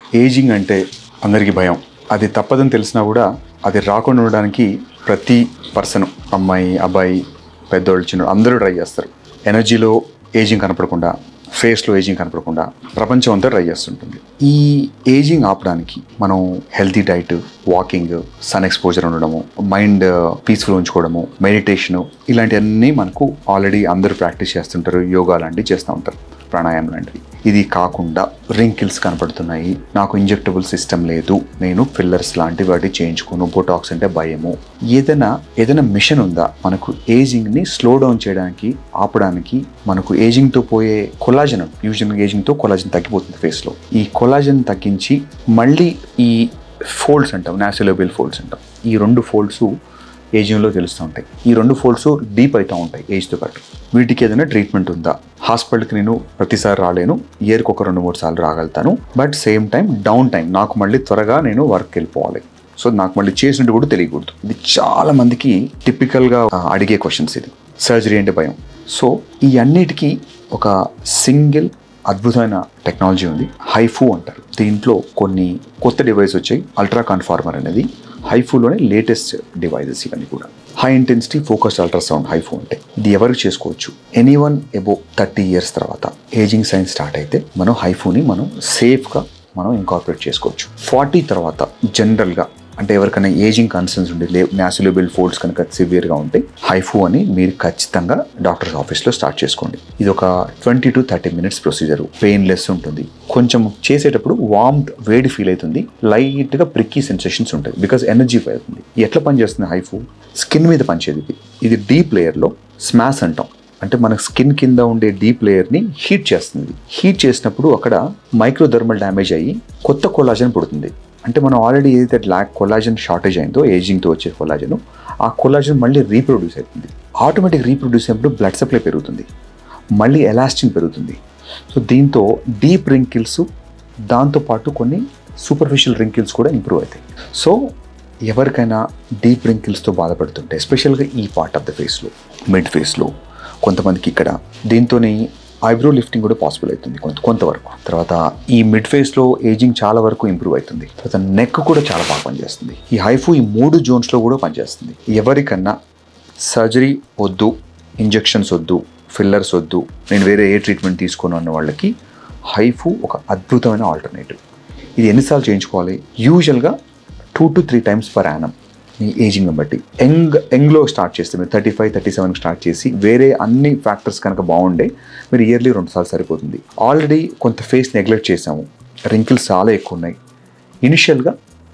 ageing అంటే అందరికీ భయం అది తప్పదని తెలిసినా కూడా అది రాకుండా ఉండడానికి ప్రతి పర్సన్ అమ్మాయి అబ్బాయి పెద్దోళ్ళు చిన్న అందరూ ట్రై చేస్తారు ఎనర్జీలో ఏజింగ్ కనపడకుండా ఫేస్లో ఏజింగ్ కనపడకుండా ప్రపంచం అంతా ట్రై చేస్తుంటుంది ఈ ఏజింగ్ ఆపడానికి మనం healthy diet walking sun exposure ఉండడము మైండ్ పీస్ఫుల్ ఉంచుకోవడము మెడిటేషను ఇలాంటివన్నీ మనకు ఆల్రెడీ అందరూ ప్రాక్టీస్ చేస్తుంటారు యోగా లాంటివి చేస్తూ ఉంటారు ప్రాణాయామం లాంటివి ఇది కాకుండా రింకిల్స్ కనపడుతున్నాయి నాకు ఇంజెక్టబుల్ సిస్టమ్ లేదు నేను ఫిల్లర్స్ లాంటి వాటి చేయించుకోను బొటాక్స్ అంటే భయము ఏదైనా ఏదైనా మిషన్ ఉందా మనకు ఏజింగ్ని స్లో డౌన్ చేయడానికి ఆపడానికి మనకు ఏజింగ్తో పోయే కొలాజన్ యూజువల్ ఏజింగ్తో కొలాజన్ తగ్గిపోతుంది ఫేస్లో ఈ కొలాజన్ తగ్గించి మళ్ళీ ఈ ఫోల్డ్స్ అంటాం నాసిలోబిల్ ఫోల్డ్స్ అంటాం ఈ రెండు ఫోల్డ్స్ ఏజింగ్లో తెలుస్తూ ఉంటాయి ఈ రెండు ఫోల్డ్స్ డీప్ అవుతూ ఉంటాయి ఏజ్తో పాటు వీటికి ఏదైనా ట్రీట్మెంట్ ఉందా హాస్పిటల్కి నేను ప్రతిసారి రాలేను ఇయర్కి ఒక రెండు మూడు సార్లు రాగలుగుతాను but same time down time నాకు మళ్ళీ త్వరగా నేను వర్క్కి వెళ్ళిపోవాలి సో నాకు మళ్ళీ చేసినట్టు కూడా తెలియకూడదు ఇది చాలా మందికి టిపికల్గా అడిగే క్వశ్చన్స్ ఇది సర్జరీ అంటే భయం సో ఈ అన్నిటికీ ఒక సింగిల్ అద్భుతమైన టెక్నాలజీ ఉంది హైఫూ అంటారు దీంట్లో కొన్ని కొత్త డివైస్ వచ్చాయి అల్ట్రా కన్ఫార్మర్ అనేది హైఫూలోనే లేటెస్ట్ డివైజెస్ ఇవన్నీ కూడా high intensity focused ultrasound HIFU అంటే ఇది ఎవరికి చేసుకోవచ్చు any one above thirty years తర్వాత ఏజింగ్ సైన్స్ స్టార్ట్ అయితే మనం హైఫూని మనం సేఫ్గా మనం ఇంకార్పొరేట్ చేసుకోవచ్చు ఫార్టీ తర్వాత జనరల్గా అంటే ఎవరికైనా ఏజింగ్ కన్సర్న్స్ ఉండి లే న్యాసులబుల్ ఫోల్డ్స్ కనుక సివియర్గా ఉంటే హైఫూ అని మీరు ఖచ్చితంగా డాక్టర్స్ ఆఫీస్లో స్టార్ట్ చేసుకోండి ఇది ఒక twenty to thirty minutes procedure painless ఉంటుంది కొంచెం చేసేటప్పుడు వామ్ వేడి ఫీల్ అవుతుంది లైట్గా ప్రిక్కీ సెన్సేషన్స్ ఉంటాయి బికాస్ ఎనర్జీ అవుతుంది ఎట్లా పనిచేస్తుంది హైఫూ స్కిన్ మీద పనిచేది ఇది ఇది డీప్ లేయర్లో స్మాష్ అంటాం అంటే మన స్కిన్ కింద ఉండే డీప్ లేయర్ని హీట్ చేస్తుంది హీట్ చేసినప్పుడు అక్కడ మైక్రోథర్మల్ డ్యామేజ్ అయ్యి కొత్త కొలాజన్ పుడుతుంది అంటే మనం ఆల్రెడీ ఏదైతే బ్లాక్ కొలాజన్ షార్టేజ్ అయిందో ఏజింగ్తో వచ్చే కొలాజన్ ఆ కొలాజన్ మళ్ళీ రీప్రొడ్యూస్ అవుతుంది ఆటోమేటిక్ రీప్రొడ్యూస్ అయినప్పుడు బ్లడ్ సప్లై పెరుగుతుంది మళ్ళీ ఎలాస్టిన్ పెరుగుతుంది సో దీంతో డీప్ రింకిల్స్ దాంతోపాటు కొన్ని సూపర్ఫిషియల్ రింకిల్స్ కూడా ఇంప్రూవ్ అవుతాయి సో ఎవరికైనా డీప్ రింకిల్స్తో బాధపడుతుంటే ఎస్పెషల్గా ఈ పార్ట్ ఆఫ్ ద ఫేస్లో మిడ్ ఫేస్లో కొంతమందికి ఇక్కడ దీంతో ఐబ్రో లిఫ్టింగ్ కూడా పాసిబుల్ అవుతుంది కొంత కొంతవరకు తర్వాత ఈ మిడ్ ఫేస్లో ఏజింగ్ చాలా వరకు ఇంప్రూవ్ అవుతుంది తర్వాత నెక్ కూడా చాలా బాగా పనిచేస్తుంది ఈ హైఫు ఈ మూడు జోన్స్లో కూడా పనిచేస్తుంది ఎవరికన్నా సర్జరీ వద్దు ఇంజెక్షన్స్ వద్దు ఫిల్లర్స్ వద్దు నేను వేరే ఏ ట్రీట్మెంట్ తీసుకోను అన్న వాళ్ళకి హైఫు ఒక అద్భుతమైన ఆల్టర్నేటివ్ ఇది ఎన్నిసార్లు చేయించుకోవాలి యూజువల్గా two to three times per annum మీ ఏజింగ్ని బట్టి యంగ్ యంగ్లో స్టార్ట్ చేస్తే మీరు థర్టీ ఫైవ్ థర్టీ సెవెన్కి స్టార్ట్ చేసి వేరే అన్ని ఫ్యాక్టర్స్ కనుక బాగుండే మీరు ఇయర్లీ రెండు సార్లు సరిపోతుంది ఆల్రెడీ కొంత ఫేస్ నెగ్లెక్ట్ చేసాము రింకిల్స్ చాలా ఎక్కువ ఉన్నాయి ఇనిషియల్గా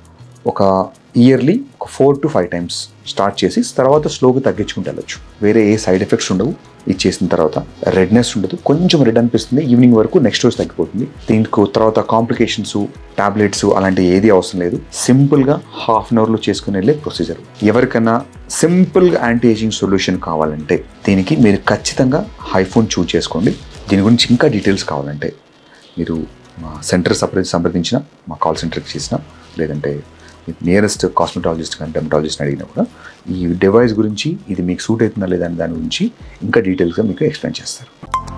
ఒక ఇయర్లీ ఒక four to five times start చేసి తర్వాత స్లోగా తగ్గించుకుంటూ వెళ్ళొచ్చు వేరే ఏ సైడ్ ఎఫెక్ట్స్ ఉండవు ఇది చేసిన తర్వాత రెడ్నెస్ ఉండదు కొంచెం రెడ్ అనిపిస్తుంది ఈవినింగ్ వరకు నెక్స్ట్ రోజు తగ్గిపోతుంది దీనికి తర్వాత కాంప్లికేషన్స్ టాబ్లెట్స్ అలాంటి ఏది అవసరం లేదు సింపుల్గా హాఫ్ అన్ అవర్లో చేసుకుని వెళ్ళే ప్రొసీజర్ ఎవరికైనా సింపుల్గా యాంటీ ఏజింగ్ సొల్యూషన్ కావాలంటే దీనికి మీరు ఖచ్చితంగా హైఫోన్ చూజ్ చేసుకోండి దీని గురించి ఇంకా డీటెయిల్స్ కావాలంటే మీరు మా సెంటర్ సపరేట్ సంప్రదించిన మా కాల్ సెంటర్కి చేసిన లేదంటే నియరెస్ట్ కాస్మెటాలజిస్ట్ కానీ డెమటాలజిస్ట్ అడిగినా కూడా ఈ డివైస్ గురించి ఇది మీకు సూట్ అవుతుందా లేదా అనే దాని గురించి ఇంకా డీటెయిల్స్గా మీకు ఎక్స్ప్లెయిన్ చేస్తారు